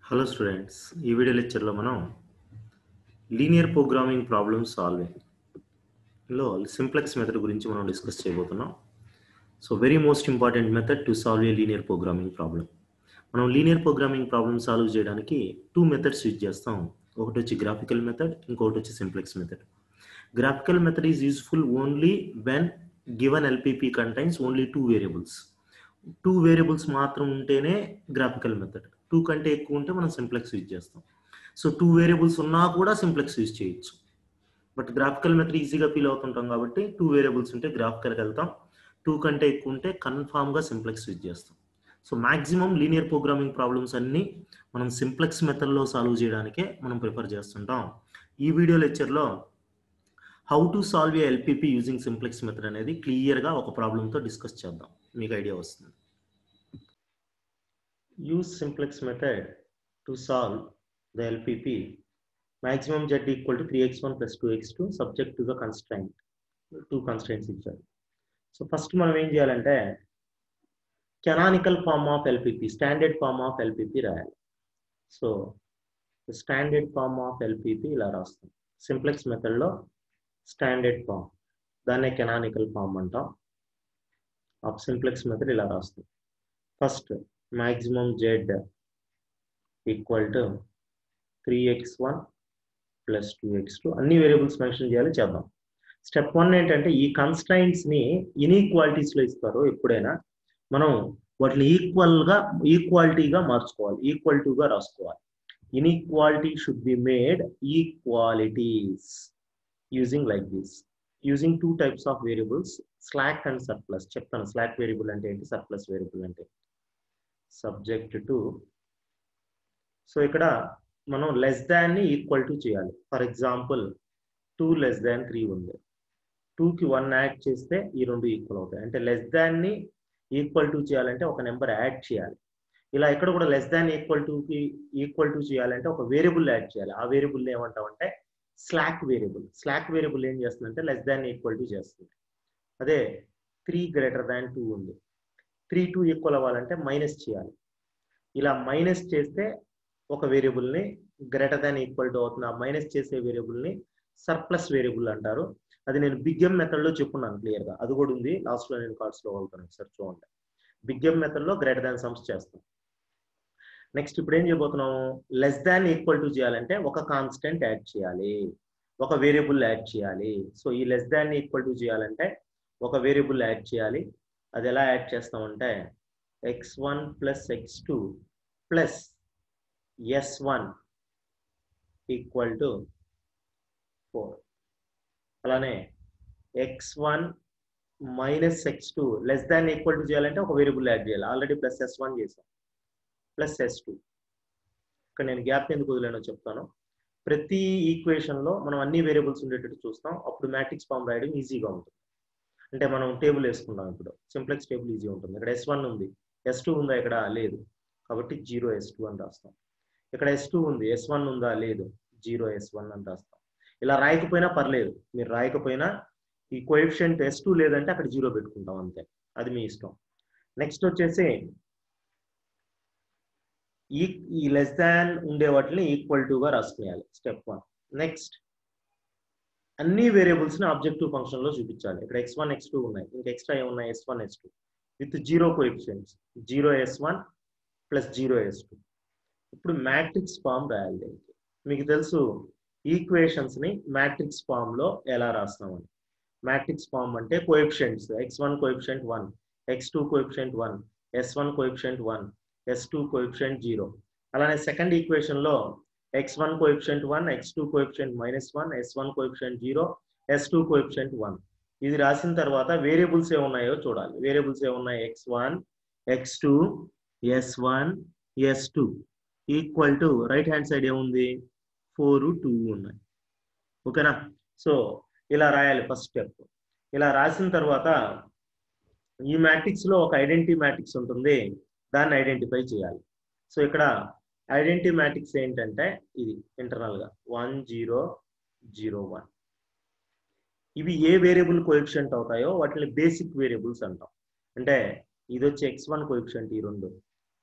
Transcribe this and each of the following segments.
Hello students ఈ video లెక్చర్లో మనం లీనియర్ ప్రోగ్రామింగ్ ప్రాబ్లమ్ సాల్వింగ్ లో సింప్లెక్స్ మెథడ్ గురించి మనం డిస్కస్ చేయబోతున్నాం so very most important method to solve a linear programming problem మనం లీనియర్ ప్రోగ్రామింగ్ ప్రాబ్లమ్ సాల్వ్ చేయడానికి టూ మెథడ్స్ యూజ్ చేస్తాం ఒకటి వచ్చి గ్రాఫికల్ మెథడ్ ఇంకొకటి వచ్చి simplex method graphical method is useful only when given LPP contains only two variables two variables మాత్రం ఉంటేనే graphical method two కంటే ఎక్కువ ఉంటే మనం సింప్లెక్స్ యూజ్ చేస్తాం సో టూ వేరియబుల్స్ ఉన్నా కూడా సింప్లెక్స్ యూజ్ చేయొచ్చు బట్ గ్రాఫికల్ మెథడ్ ఈజీగా ఫీల్ అవుతుంటాం కాబట్టి టూ వేరియబుల్స్ ఉంటే గ్రాఫికల్కి వెళ్తాం టూ కంటే ఎక్కువ ఉంటే కన్ఫామ్గా సింప్లెక్స్ యూజ్ చేస్తాం so maximum linear programming problems అన్నీ మనం సింప్లెక్స్ మెథడ్లో సాల్వ్ చేయడానికే మనం ప్రిఫర్ చేస్తుంటాం ఈ వీడియో లెక్చర్లో how to solve a LPP using simplex method అనేది క్లియర్గా ఒక ప్రాబ్లంతో డిస్కస్ చేద్దాం మీకు ఐడియా వస్తుంది use simplex method to solve the LPP. Maximum z equal to 3x1 plus 2x2 subject to the constraint. Two constraints ఇచ్చారు so first మనం ఏం చేయాలంటే canonical form of LPP standard form of LPP రాయాలి so standard form of LPP ఇలా రాస్తాం simplex మెథడ్లో standard form దాన్నే canonical form అంటాం ఆఫ్ సింప్లెక్స్ మెథడ్ ఇలా రాస్తాం first maximum z equal to 3x1 plus two x two అన్ని variables mention చేయాలి చేద్దాం స్టెప్ వన్ ఏంటంటే ఈ కన్స్టైంట్స్ని ఇన్ఈక్వాలిటీస్లో ఇస్తారు ఎప్పుడైనా మనం వాటిని ఈక్వల్గా ఈక్వాలిటీగా మార్చుకోవాలి ఈక్వల్ గా రాసుకోవాలి inequality should be made equalities using like this using two types of variables slack and surplus చెప్తాను స్లాక్ వేరియబుల్ అంటే ఏంటి సర్ప్లస్ వేరియబుల్ అంటే సబ్జెక్ట్ టు సో ఇక్కడ మనం లెస్ దాన్ ని ఈక్వల్ టు చేయాలి for example two less than three ఉంది టూకి వన్ యాడ్ చేస్తే ఈ రెండు ఈక్వల్ అవుతాయి అంటే లెస్ దాన్ ని ఈక్వల్ టు చేయాలంటే ఒక నెంబర్ యాడ్ చేయాలి ఇలా ఇక్కడ కూడా లెస్ దాన్ ఈక్వల్ కి ఈక్వల్ టు చేయాలంటే ఒక వేరియబుల్ యాడ్ చేయాలి ఆ వేరియబుల్ ఏమంటామంటే స్లాక్ వేరియబుల్ స్లాక్ వేరియబుల్ ఏం చేస్తుందంటే లెస్ దాన్ ఈక్వల్ టు చేస్తుంది అదే త్రీ గ్రేటర్ దాన్ టూ ఉంది త్రీ టూ ఈక్వల్ అవ్వాలంటే మైనస్ చేయాలి ఇలా మైనస్ చేస్తే ఒక వేరియబుల్ని గ్రేటర్ దాన్ ఈక్వల్ టు అవుతుంది ఆ మైనస్ చేసే వేరియబుల్ని సర్ప్లస్ వేరియబుల్ అంటారు అది నేను బిగ్ ఎం మెథడ్లో చెప్పున్నాను క్లియర్గా అది కూడా ఉంది లాస్ట్లో నేను కార్డ్స్లో వెళ్తాను ఒకసారి చూడండి బిగ్ ఎం మెథడ్లో గ్రేటర్ దాన్ సమ్స్ చేస్తాం నెక్స్ట్ ఇప్పుడు ఏం చేయబోతున్నాము లెస్ దాన్ ఈక్వల్ టు చేయాలంటే ఒక కాన్స్టెంట్ యాడ్ చేయాలి ఒక వేరియబుల్ యాడ్ చేయాలి సో ఈ లెస్ దాన్ ఈక్వల్ టు చేయాలంటే ఒక వేరియబుల్ యాడ్ చేయాలి అది ఎలా యాడ్ చేస్తామంటే x one plus x two plus s one equal to four అలానే x one minus x two less than equal to చేయాలంటే ఒక వేరియబుల్ యాడ్ చేయాలి ఆల్రెడీ ప్లస్ ఎస్ వన్ చేసాం ప్లస్ ఎస్ టూ ఇక్కడ నేను గ్యాప్ ఎందుకు వదిలేనో చెప్తాను ప్రతి ఈక్వేషన్లో మనం అన్ని వేరియబుల్స్ ఉండేటట్టు చూస్తాం అప్పుడు మ్యాట్రిక్స్ ఫామ్ రాయడం ఈజీగా ఉంటుంది అంటే మనం టేబుల్ వేసుకుంటాం ఇప్పుడు సింప్లెక్స్ టేబుల్ ఈజీ ఉంటుంది ఇక్కడ ఎస్ వన్ ఉంది ఎస్ టూ ఉందా ఇక్కడ లేదు కాబట్టి జీరో ఎస్ టూ అని రాస్తాం ఇక్కడ ఎస్ టూ ఉంది ఎస్ వన్ ఉందా లేదు జీరో ఎస్ వన్ అని రాస్తాం ఇలా రాయకపోయినా పర్లేదు మీరు రాయకపోయినా ఈ కోఎఫిషియంట్ ఎస్ టూ లేదంటే అక్కడ జీరో పెట్టుకుంటాం అంతే అది మీ ఇష్టం నెక్స్ట్ వచ్చేసి ఈ ఈ లెస్ దాన్ ఉండే వాటిని ఈక్వల్ గా రాసుకునేయాలి స్టెప్ వన్ నెక్స్ట్ అన్ని వేరియబుల్స్ ని ఆబ్జెక్టివ్ ఫంక్షన్ లో చూపించాలి ఇక్కడ ఎక్స్ వన్ ఎక్స్ టూ ఉన్నాయి ఇంకా ఎక్స్ట్రా ఏమున్నాయి s one s two with zero coefficients zero s one plus zero s two ఇప్పుడు మ్యాట్రిక్స్ ఫామ్ రాయాలి దీనికి మీకు తెలుసు ఈక్వేషన్స్ ని మ్యాట్రిక్స్ ఫామ్ లో ఎలా రాస్తామని మ్యాట్రిక్స్ ఫామ్ అంటే coefficients x one coefficient one x two coefficient one s one coefficient one s two coefficient zero అలానే సెకండ్ ఈక్వేషన్ లో x one coefficient one x two coefficient minus one s one coefficient zero s two coefficient one ఇది రాసిన తర్వాత variables ఏమున్నాయో చూడాలి variables ఏమున్నాయి x one x two s one s two equal to right hand side ఏముంది four two ఉన్నాయి ఓకేనా so ఇలా రాయాలి ఫస్ట్ స్టెప్ ఇలా రాసిన తర్వాత ఈ మ్యాట్రిక్స్ లో ఒక ఐడెంటిటీ మ్యాట్రిక్స్ ఉంటుంది దాన్ని ఐడెంటిఫై చేయాలి సో ఇక్కడ ఐడెంటిటీ మ్యాట్రిక్స్ ఏంటంటే ఇది ఇంటర్నల్ గా వన్ జీరో జీరో వన్ ఇవి ఏ వేరియబుల్ కోఎఫిషియంట్ అవుతాయో వాటిని బేసిక్ వేరియబుల్స్ అంటాం అంటే ఇది వచ్చి ఎక్స్ వన్ కోఎఫిషియంట్ ఈ రెండు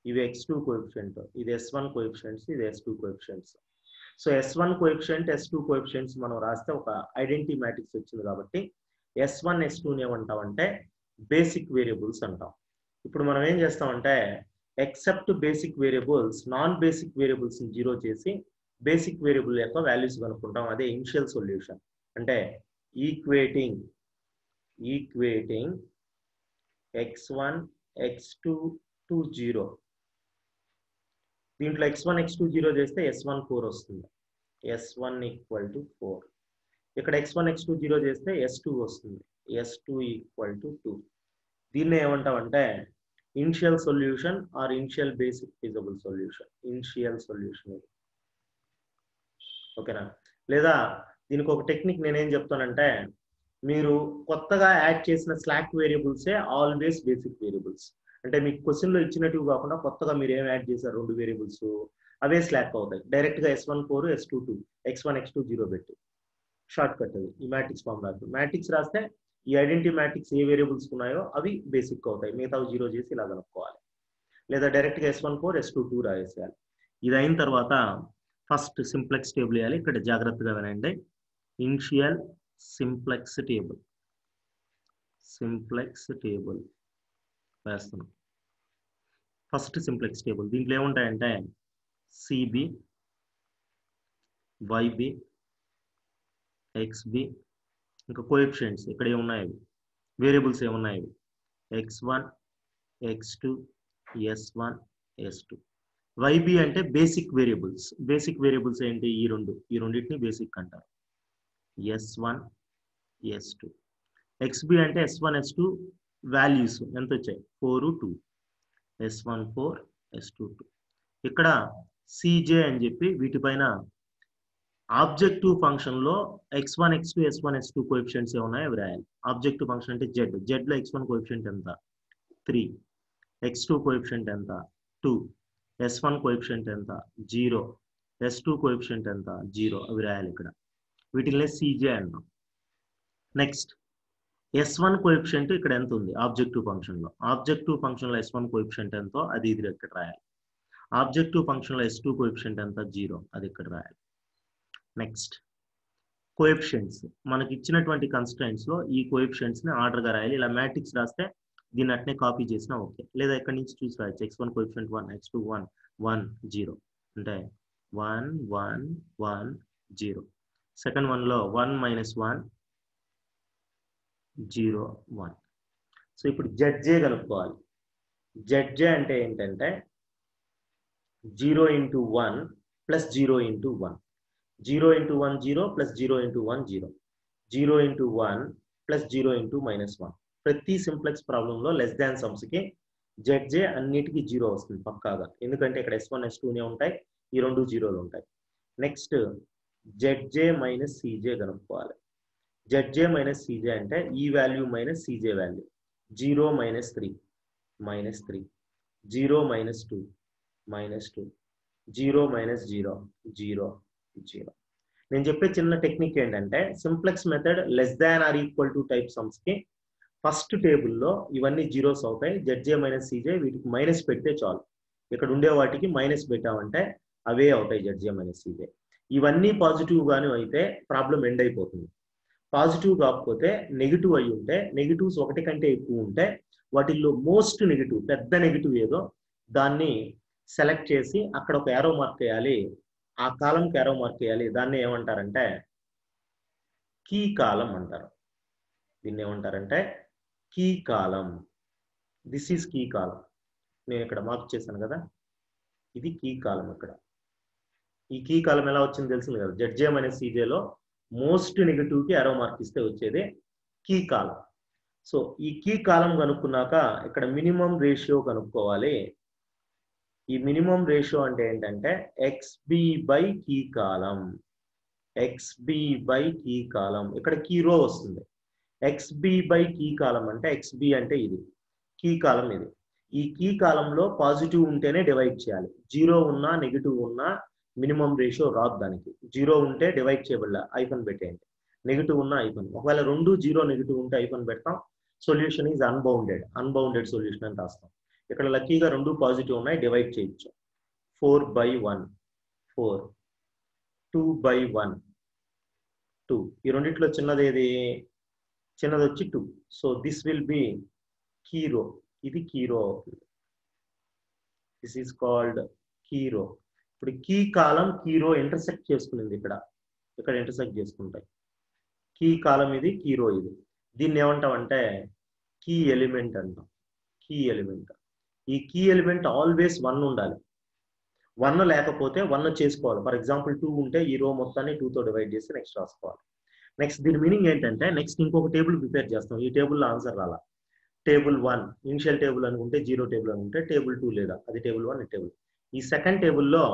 ఇవి ఎక్స్ టూ కోఎఫిషియంట్ ఇది ఎస్ వన్ కోఎఫిషియంట్స్ ఇది s two coefficients so s one coefficient s two coefficients మనం రాస్తే ఒక ఐడెంటిటీ మ్యాట్రిక్స్ వచ్చింది కాబట్టి ఎస్ వన్ ఎస్ టూని ఏమంటామంటే బేసిక్ వేరియబుల్స్ అంటాం ఇప్పుడు మనం ఏం చేస్తామంటే except basic variables non basic variables zero చేసి బేసిక్ వేరియబుల్ యొక్క వాల్యూస్ కనుక్కుంటాం అదే ఇనిషియల్ సొల్యూషన్ అంటే equating equating x one x two to zero దీంట్లో x one x two zero చేస్తే ఎస్ వన్ ఫోర్ వస్తుంది s one equal to four ఇక్కడ x one x two zero చేస్తే s two వస్తుంది s two equal to two దీన్ని ఏమంటామంటే initial solution or initial basic feasible solution initial solution ఇది ఓకేనా లేదా దీనికి ఒక టెక్నిక్ నేనేం చెప్తానంటే మీరు కొత్తగా యాడ్ చేసిన స్లాక్ వేరియబుల్సే ఆల్వేస్ బేసిక్ వేరియబుల్స్ అంటే మీకు క్వశ్చన్లో ఇచ్చినట్టు కాకుండా కొత్తగా మీరు ఏం యాడ్ చేశారు రెండు వేరియబుల్స్ అవే స్లాక్ అవుతాయి డైరెక్ట్గా s one four s two two x one x two zero పెట్టి షార్ట్ కట్ అది ఈ మ్యాట్రిక్స్ ఫామ్ రాదు మ్యాట్రిక్స్ రాస్తే ఈ ఐడెంటిటీ మ్యాట్రిక్స్ ఏ వేరియబుల్స్ ఉన్నాయో అవి బేసిక్ అవుతాయి మిగతా జీరో చేసి ఇలా కనుక్కోవాలి లేదా డైరెక్ట్గా s one four s two two రాసేయాలి ఇది అయిన తర్వాత ఫస్ట్ సింప్లెక్స్ టేబుల్ వేయాలి ఇక్కడ జాగ్రత్తగా వినండి initial simplex table simplex table వేస్తున్నాం ఫస్ట్ సింప్లెక్స్ టేబుల్ దీంట్లో ఏముంటాయంటే సిబి వైబి ఎక్స్బి ఇంకా కోఎఫిషియంట్స్ ఇక్కడ ఏమున్నాయి వేరియబుల్స్ ఏమున్నాయి x one x two s one s two YB అంటే బేసిక్ వేరియబుల్స్ బేసిక్ వేరియబుల్స్ ఏంటి ఈ రెండు ఈ రెండింటిని బేసిక్ అంటారు s one s two XB అంటే s one s two values ఎంత వచ్చాయి four two s one four s two two ఇక్కడ సిజే అని చెప్పి వీటిపైన ఆబ్జెక్టివ్ ఫంక్షన్ లో x one x two s one s two coefficients ఏమున్నాయో అవి రాయాలి ఆబ్జెక్టివ్ ఫంక్షన్ అంటే జెడ్ జెడ్ లో ఎక్స్ వన్ కోఎఫిషియంట్ ఎంత త్రీ ఎక్స్ టూ కోఎఫిషియంట్ ఎంత టూ ఎస్ వన్ కోఎఫిషియంట్ ఎంత జీరో ఎస్ టూ కోఎఫిషియంట్ ఎంత జీరో అవి రాయాలి ఇక్కడ వీటిని సిజే అంటాం నెక్స్ట్ ఎస్ వన్ కోఎఫిషియంట్ ఇక్కడ ఎంత ఉంది ఆబ్జెక్టివ్ ఫంక్షన్ లో ఆబ్జెక్టివ్ ఫంక్షన్ లో ఎస్ వన్ కోఎఫిషియంట్ ఎంతో అది ఇది ఇక్కడ రాయాలి ఆబ్జెక్టివ్ ఫంక్షన్ లో ఎస్ టూ కోఎఫిషియంట్ ఎంత జీరో అది ఇక్కడ రాయాలి నెక్స్ట్ కోఎఫిషియంట్స్ మనకి ఇచ్చినటువంటి కన్స్టెంట్స్ లో ఈ కోఎఫిషియంట్స్ ని ఆర్డర్ గా రాయాలి ఇలా మ్యాట్రిక్స్ రాస్తే దీన్ని అట్నే కాపీ చేసినా ఓకే లేదా ఎక్కడి నుంచి చూసి రాయచ్చు x one coefficient one x two one one zero అంటే one one one zero second one లో one minus one zero one so ఇప్పుడు జడ్జే కనుక్కోవాలి జడ్జే అంటే ఏంటంటే zero into one plus zero into one zero into one zero plus zero into one zero zero into one plus zero into minus one ప్రతి simplex ప్రాబ్లంలో less than సమ్స్కి ZJ అన్నిటికీ zero వస్తుంది పక్కాగా ఎందుకంటే ఇక్కడ ఎస్ వన్ ఎస్ టూనే ఉంటాయి ఈ రెండు జీరోలు ఉంటాయి నెక్స్ట్ జడ్జే మైనస్ సీజే కనుక్కోవాలి జడ్జే మైనస్ సీజే అంటే ఈ value minus CJ value zero minus three minus three zero minus two minus two zero minus zero zero zero నేను చెప్పే చిన్న టెక్నిక్ ఏంటంటే simplex method less than or equal to type sums కి first టేబుల్లో ఇవన్నీ zeros అవుతాయి ZJ minus CJ వీటికి minus పెడితే చాలు ఇక్కడ ఉండే వాటికి మైనస్ పెట్టామంటే అవే అవుతాయి జడ్జే మైనస్ సీజే ఇవన్నీ పాజిటివ్ గాను అయితే ప్రాబ్లం ఎండ్ అయిపోతుంది పాజిటివ్ కాకపోతే నెగిటివ్ అయి ఉంటే నెగిటివ్స్ ఒకటి కంటే ఎక్కువ ఉంటే వాటిల్లో మోస్ట్ నెగిటివ్ పెద్ద నెగిటివ్ ఏదో దాన్ని సెలెక్ట్ చేసి అక్కడ ఒక ఏరో మార్క్ వేయాలి ఆ కాలంకి ఏరో మార్క్ వేయాలి దాన్ని ఏమంటారంటే కీ కాలం అంటారు దీన్ని ఏమంటారంటే key column this is key column నేను ఇక్కడ మార్క్ చేశాను కదా ఇది కీ కాలం ఇక్కడ ఈ కీ కాలం ఎలా వచ్చింది తెలిసింది కదా జడ్జేమ్ అనే సీజేలో మోస్ట్ నెగిటివ్ కి అరో మార్క్ ఇస్తే వచ్చేది కీ కాలం సో ఈ కీ కాలం కనుక్కున్నాక ఇక్కడ మినిమం రేషియో కనుక్కోవాలి ఈ మినిమం రేషియో అంటే ఏంటంటే XB by key column XB by key column ఇక్కడ కీ రో వస్తుంది ఎక్స్బి బై కీ కాలం అంటే ఎక్స్బి అంటే ఇది కీ కాలం ఇది ఈ కీ కాలంలో పాజిటివ్ ఉంటేనే డివైడ్ చేయాలి జీరో ఉన్నా నెగిటివ్ ఉన్నా మినిమం రేషియో రాదు దానికి జీరో ఉంటే డివైడ్ చేయబడలే ఐఫన్ పెట్టేయండి నెగిటివ్ ఉన్న ఐఫన్ ఒకవేళ రెండు జీరో నెగిటివ్ ఉంటే ఐఫన్ పెడతాం solution is unbounded unbounded solution అని రాస్తాం ఇక్కడ లక్కీగా రెండు పాజిటివ్ ఉన్నాయి డివైడ్ చేయొచ్చు four by one four two by one two ఈ రెండిట్లో చిన్నది ఏది చిన్నది వచ్చి two so this will be key row ఇది కీరో అవుతుంది దిస్ ఈస్ కాల్డ్ కీరో ఇప్పుడు కీ కాలం కీరో ఇంటర్సెక్ట్ చేసుకునింది ఇక్కడ ఇక్కడ ఇంటర్సెక్ట్ చేసుకుంటాయి కీ కాలం ఇది కీరో ఇది దీన్ని ఏమంటాం అంటే కీ ఎలిమెంట్ అంటాం కీ ఎలిమెంట్ ఈ కీ ఎలిమెంట్ ఆల్వేస్ వన్ ఉండాలి వన్ లేకపోతే వన్ చేసుకోవాలి ఫర్ ఎగ్జాంపుల్ టూ ఉంటే ఈ రో మొత్తాన్ని two తో డివైడ్ చేసి నెక్స్ట్ రాసుకోవాలి నెక్స్ట్ దీని మీనింగ్ ఏంటంటే నెక్స్ట్ ఇంకొక టేబుల్ ప్రిపేర్ చేస్తాం ఈ టేబుల్లో ఆన్సర్ రాలా టేబుల్ వన్ ఇనిషియల్ టేబుల్ అనుకుంటే జీరో టేబుల్ అనుకుంటే టేబుల్ టూ లేదా అది టేబుల్ వన్ టేబుల్ ఈ సెకండ్ టేబుల్లో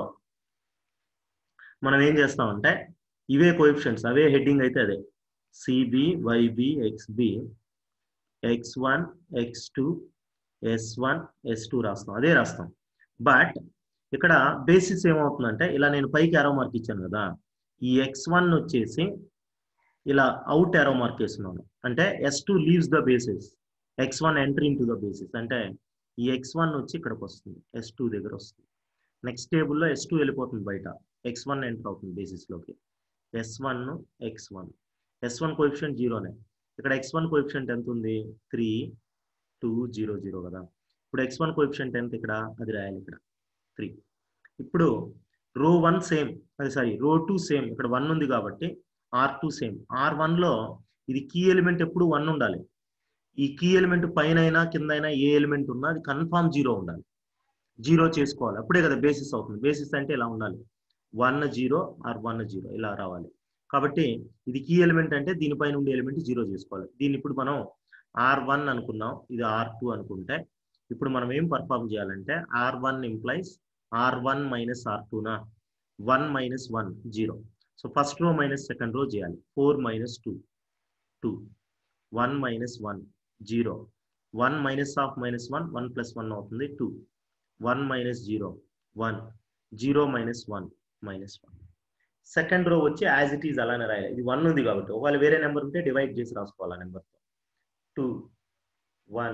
మనం ఏం చేస్తామంటే ఇవే కోఎఫిషియంట్స్ అవే హెడ్డింగ్ అయితే అదే CB YB XB x one x two s one s two రాస్తాం అదే రాస్తాం బట్ ఇక్కడ బేసిస్ ఏమవుతుందంటే ఇలా నేను పైకి ఎరో మార్క్ ఇచ్చాను కదా ఈ ఎక్స్ వన్ వచ్చేసి ఇలా అవుట్ ఎరో మార్క్ వేస్తున్నాను అంటే s two leaves the basis x one entering to the basis అంటే ఈ ఎక్స్ వన్ వచ్చి ఇక్కడికి వస్తుంది ఎస్ టూ దగ్గర వస్తుంది నెక్స్ట్ టేబుల్లో ఎస్ టూ వెళ్ళిపోతుంది బయట ఎక్స్ వన్ ఎంటర్ అవుతుంది బేసిస్ లోకి s one x one s one coefficient జీరోనే ఇక్కడ ఎక్స్ వన్ కోఎఫిషియంట్ ఎంత ఉంది త్రీ టూ జీరో జీరో కదా ఇప్పుడు ఎక్స్ వన్ కోఎఫిషియంట్ ఎంత ఇక్కడ అది రాయాలి ఇక్కడ త్రీ ఇప్పుడు రో వన్ సేమ్ అది సారీ రో టూ సేమ్ ఇక్కడ వన్ ఉంది కాబట్టి ఆర్ టూ సేమ్ ఆర్ వన్లో ఇది కీ ఎలిమెంట్ ఎప్పుడు వన్ ఉండాలి ఈ కీ ఎలిమెంట్ పైన అయినా కింద అయినా ఏ ఎలిమెంట్ ఉన్నా అది కన్ఫామ్ జీరో ఉండాలి జీరో చేసుకోవాలి అప్పుడే కదా బేసిస్ అవుతుంది బేసిస్ అంటే ఇలా ఉండాలి one zero or one zero ఇలా రావాలి కాబట్టి ఇది కీ ఎలిమెంట్ అంటే దీనిపైన ఉండే ఎలిమెంట్ జీరో చేసుకోవాలి దీన్ని ఇప్పుడు మనం ఆర్ వన్ అనుకున్నాం ఇది ఆర్ టూ అనుకుంటే ఇప్పుడు మనం ఏం పర్ఫామ్ చేయాలంటే R one implies R one minus R టూనా one minus one zero so first row minus second row చేయాలి four minus two two one minus one zero one minus of minus one one plus one అవుతుంది two one minus zero one zero minus one minus one second row వచ్చి as it is అలానే రాయాలి ఇది one ఉంది కాబట్టి ఒకవేళ వేరే number ఉంటే డివైడ్ చేసి రాసుకోవాలి ఆ నెంబర్తో two one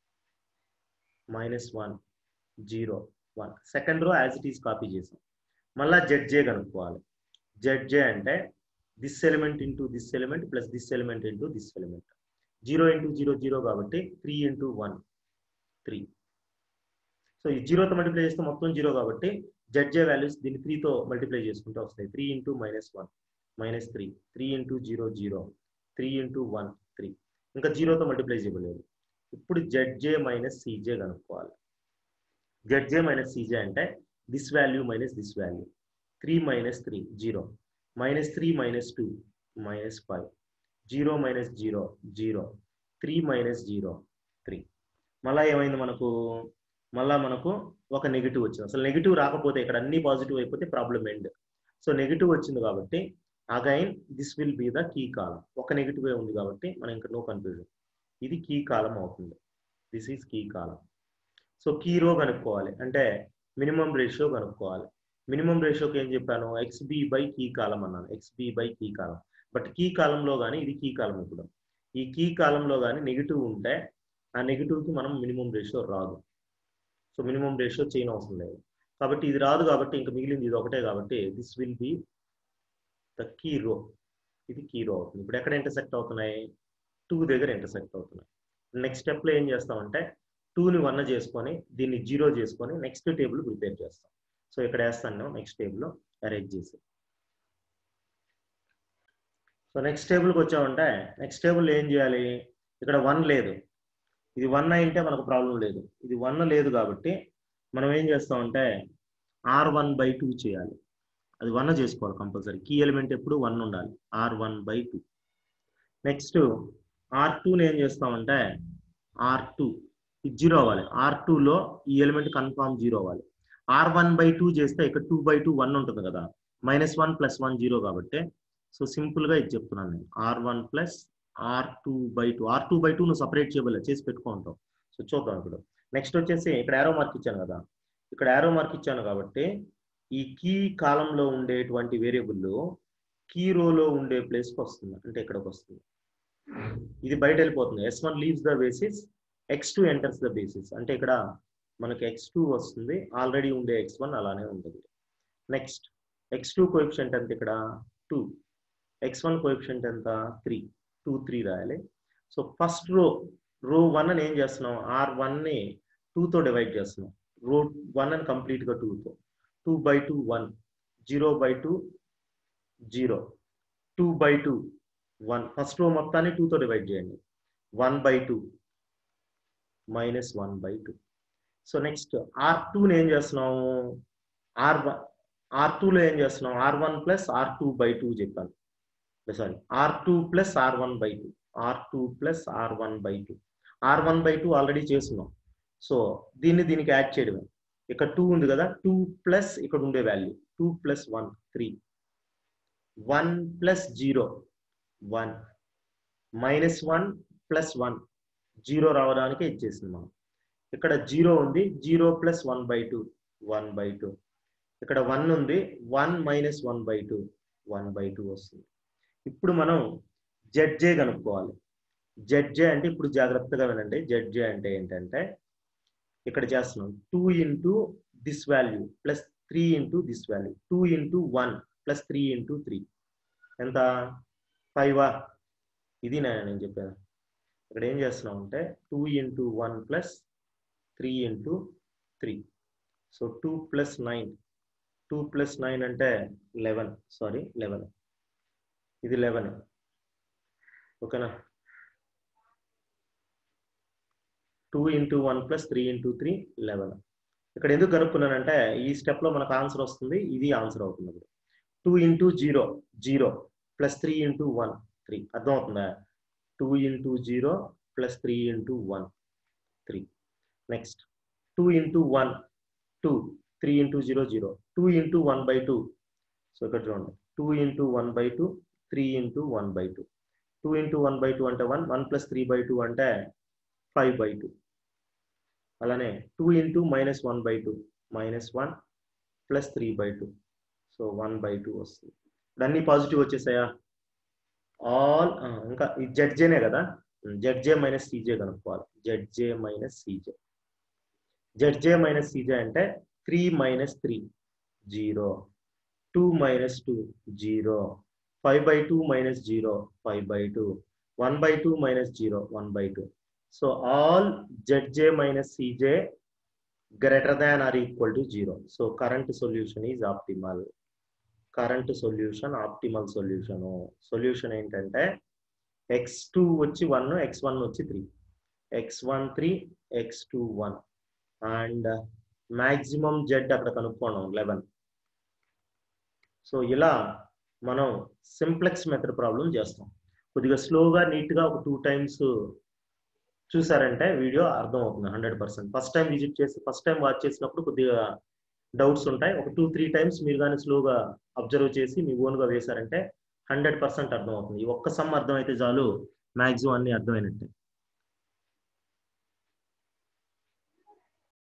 minus one zero one second row as it is copy చేసాం మళ్ళా జెడ్జే కనుక్కోవాలి జెడ్జే అంటే this element into this element plus this element into this element zero into zero zero కాబట్టి three into one three so ఈ జీరోతో multiply చేస్తే మొత్తం zero కాబట్టి జడ్జే వాల్యూస్ దీన్ని త్రీతో మల్టిప్లై చేసుకుంటూ వస్తాయి three into minus one minus three three into zero zero three into one three ఇంకా జీరోతో మల్టిప్లై చేయలేదు ఇప్పుడు జడ్జే మైనస్ సీజే కనుక్కోవాలి జడ్జే మైనస్ సీజే అంటే this value minus this value three minus three zero minus three minus two minus five zero minus zero zero three minus zero three మళ్ళా ఏమైంది మనకు మళ్ళా మనకు ఒక నెగిటివ్ వచ్చింది అసలు నెగిటివ్ రాకపోతే ఇక్కడ అన్ని పాజిటివ్ అయిపోతే ప్రాబ్లం ఎండ్ సో నెగిటివ్ వచ్చింది కాబట్టి again this will be the key column ఒక నెగిటివ్ ఉంది కాబట్టి మనం ఇంకా నో కన్ఫ్యూజన్ ఇది కీ కాలం అవుతుంది this is key column so key row కనుక్కోవాలి అంటే మినిమం రేషియో కనుక్కోవాలి మినిమం రేషియోకి ఏం చెప్పాను ఎక్స్బి బై కీ కాలం అన్నాను XB by key column but key కాలంలో కానీ ఇది కీ కాలం ఇప్పుడు ఈ కీ కాలంలో కానీ నెగిటివ్ ఉంటే ఆ నెగిటివ్కి మనం మినిమం రేషియో రాదు సో మినిమం రేషియో చేయని అవసరం లేదు కాబట్టి ఇది రాదు కాబట్టి ఇంకా మిగిలింది ఇది ఒకటే కాబట్టి this will be the key row ఇది కీ రో అవుతుంది ఇప్పుడు ఎక్కడ ఇంటర్సెక్ట్ అవుతున్నాయి టూ దగ్గర ఇంటర్సెక్ట్ అవుతున్నాయి నెక్స్ట్ స్టెప్లో ఏం చేస్తామంటే టూని వన్ చేసుకొని దీన్ని జీరో చేసుకొని నెక్స్ట్ టేబుల్ ప్రిపేర్ చేస్తాం సో ఇక్కడ వేస్తాను నెక్స్ట్ టేబుల్లో అరేంజ్ చేసి సో నెక్స్ట్ టేబుల్కి వచ్చామంటే నెక్స్ట్ టేబుల్ ఏం చేయాలి ఇక్కడ వన్ లేదు ఇది వన్ అయింటే మనకు ప్రాబ్లం లేదు ఇది వన్ లేదు కాబట్టి మనం ఏం చేస్తామంటే ఆర్ వన్ బై టూ చేయాలి అది వన్ చేసుకోవాలి కంపల్సరీ కీ ఎలిమెంట్ ఎప్పుడు వన్ ఉండాలి R one by two next R టూని ఏం చేస్తామంటే ఆర్ టూ ఇది జీరో అవ్వాలి ఆర్ టూలో ఈ ఎలిమెంట్ కన్ఫామ్ జీరో అవ్వాలి ఆర్ వన్ బై టూ చేస్తే ఇక్కడ టూ బై టూ వన్ ఉంటుంది కదా minus one plus one zero కాబట్టి సో సింపుల్గా ఇది చెప్తున్నాను నేను R one plus R two by two R two by two నువ్వు సపరేట్ చేయబోలే చేసి పెట్టుకుంటావు సో చూద్దాం ఇప్పుడు నెక్స్ట్ వచ్చేసి ఇక్కడ యారో మార్క్ ఇచ్చాను కదా ఇక్కడ యారో మార్క్ ఇచ్చాను కాబట్టి ఈ కీ కాలంలో ఉండేటువంటి వేరియబుల్ కీ రోలో ఉండే ప్లేస్కి వస్తుంది అంటే ఇక్కడికి వస్తుంది ఇది బయట వెళ్ళిపోతుంది s one leaves the basis x two enters the basis అంటే ఇక్కడ మనకి ఎక్స్ టూ వస్తుంది ఆల్రెడీ ఉండే ఎక్స్ వన్ అలానే ఉంటుంది నెక్స్ట్ ఎక్స్ టూ కోఎఫిషియంట్ ఎంత ఇక్కడ టూ ఎక్స్ వన్ కోఎఫిషియంట్ ఎంత త్రీ టూ త్రీ రాయాలి so first row row one అని ఏం చేస్తున్నాం ఆర్ వన్ని టూతో డివైడ్ చేస్తున్నాం రో వన్ అని కంప్లీట్గా టూతో two by two one zero by two zero two by two one first row మొత్తాన్ని టూతో డివైడ్ చేయండి one by two minus one by two so next R టూని ఏం చేస్తున్నాము ఆర్ వన్ ఆర్ టూలో ఏం చేస్తున్నాం R one plus R two by two చెప్పాను sorry R two plus R one by two R two plus R one by two R one by two already చేస్తున్నాం so దీన్ని దీనికి add చేయడమే ఇక్కడ two ఉంది కదా టూ ప్లస్ ఇక్కడ ఉండే value two plus one three one plus zero one minus one plus one zero రావడానికి ఇచ్చేసింది మనం ఇక్కడ జీరో ఉంది zero plus one by two one by two ఇక్కడ వన్ ఉంది one minus one by two one by two వస్తుంది ఇప్పుడు మనం జెడ్జే కనుక్కోవాలి జెడ్జే అంటే ఇప్పుడు జాగ్రత్తగా వినండి జెడ్జే అంటే ఏంటంటే ఇక్కడ చేస్తున్నాం two into this value plus three into this value two into one plus three into three ఎంత ఫైవా ఇది నేను చెప్పాను ఇక్కడ ఏం చేస్తున్నాం అంటే two into one plus three into three so two plus nine two plus nine అంటే లెవెన్ సారీ లెవెన్ ఇది లెవెన్ ఓకేనా two into one plus three into three eleven ఇక్కడ ఎందుకు కనుక్కున్నానంటే ఈ స్టెప్లో మనకు ఆన్సర్ వస్తుంది ఇది ఆన్సర్ అవుతుంది ఇప్పుడు two into zero zero plus three into one three అర్థమవుతుందా two into zero plus three into one three next two into one two three into zero zero two into one by two so ఇక్కడ చూడండి two into one by two three into one by two two into one by two అంటే one one plus three by two అంటే five by two అలానే two into minus one by two minus one plus three by two so one by two వస్తుంది ఇప్పుడు అన్ని positive వచ్చేసాయా all ఇంకా ఈ జెడ్జేనే కదా జెడ్జే minus CJ కనుక్కోవాలి ZJ minus CJ ZJ minus CJ అంటే three minus three zero two minus two zero five by two minus zero five by two one by two minus zero one by two so all ZJ minus CJ greater than or equal to zero so current solution is optimal current solution optimal solution solution ఏంటంటే x two వచ్చి one x one వచ్చి three x one three x two one and maximum Z అక్కడ కనుక్కున్నాం eleven so ఇలా మనం simplex method problem చేస్తాం కొద్దిగా స్లోగా నీట్గా ఒక టూ టైమ్స్ చూసారంటే వీడియో అర్థం అవుతుంది hundred percent first time visit చేసి ఫస్ట్ టైం వాచ్ చేసినప్పుడు కొద్దిగా డౌట్స్ ఉంటాయి ఒక టూ త్రీ టైమ్స్ మీరు కానీ స్లోగా అబ్జర్వ్ చేసి మీ ఓన్గా వేశారంటే హండ్రెడ్ పర్సెంట్ అర్థం అవుతుంది ఈ ఒక్క సమ్ అర్థమైతే చాలు మ్యాక్సిమం అన్ని అర్థమైనట్టే